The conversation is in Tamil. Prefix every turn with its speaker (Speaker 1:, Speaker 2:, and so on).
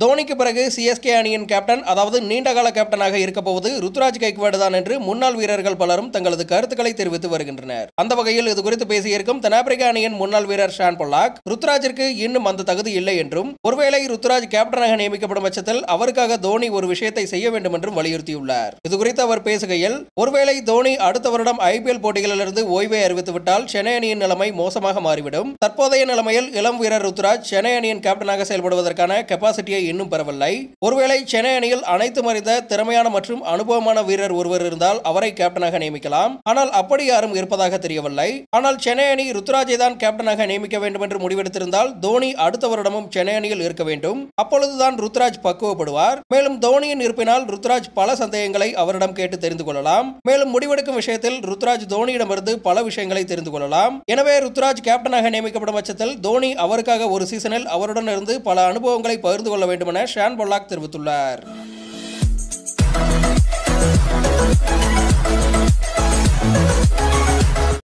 Speaker 1: தோனிக்கு பிறகு சிஎஸ்கே அணியின் கேப்டன் அதாவது நீண்டகால கேப்டனாக இருக்க போவது ருத்துராஜ் கைக்வாடு தான் என்று முன்னாள் வீரர்கள் பலரும் தங்களது கருத்துக்களை தெரிவித்து வருகின்றனர் அந்த வகையில் இது குறித்து பேசியிருக்கும் தென்னாப்பிரிக்க அணியின் முன்னாள் வீரர் ஷான் பொல்லாக் ருத்ராஜிற்கு இன்னும் அந்த தகுதி இல்லை என்றும் ஒருவேளை ருத்துராஜ் கேப்டனாக நியமிக்கப்படும் பட்சத்தில் அவருக்காக தோனி ஒரு விஷயத்தை செய்ய வேண்டும் என்றும் வலியுறுத்தியுள்ளார் இது குறித்து அவர் பேசுகையில் ஒருவேளை தோனி அடுத்த வருடம் ஐபிஎல் போட்டிகளிலிருந்து ஓய்வை அறிவித்துவிட்டால் சென்னை அணியின் நிலைமை மோசமாக மாறிவிடும் தற்போதைய நிலைமையில் இளம் வீரர் ருத்துராஜ் சென்னை அணியின் கேப்டனாக செயல்படுவதற்கான கெப்பாசிட்டியை இன்னும் பெறவில்லை ஒருவேளை சென்னை அணியில் அனைத்து மறிந்த திறமையான மற்றும் அனுபவமான வீரர் ஒருவர் இருந்தால் அவரை கேப்டனாக நியமிக்கலாம் ஆனால் அப்படி யாரும் இருப்பதாக தெரியவில்லை ஆனால் சென்னை அணி ருத்துராஜை தான் கேப்டனாக நியமிக்க வேண்டும் என்று முடிவெடுத்திருந்தால் தோனி அடுத்த வருடமும் சென்னை அணியில் இருக்க வேண்டும் அப்பொழுதுதான் ருத்ராஜ் பக்குவப்படுவார் மேலும் தோனியின் இருப்பினால் ருத்ராஜ் பல சந்தேகங்களை அவரிடம் கேட்டு தெரிந்து கொள்ளலாம் மேலும் முடிவெடுக்கும் விஷயத்தில் ருத்ராஜ் தோனியிடமிருந்து பல விஷயங்களை தெரிந்து கொள்ளலாம் எனவே ருத்ராஜ் கேப்டனாக நியமிக்கப்படும் பட்சத்தில் தோனி அவருக்காக ஒரு சீசனில் அவருடன் இருந்து பல அனுபவங்களை பகிர்ந்து கொள்ள வேண்டும் என ஷான் பொல்லாக் தெரிவித்துள்ளார்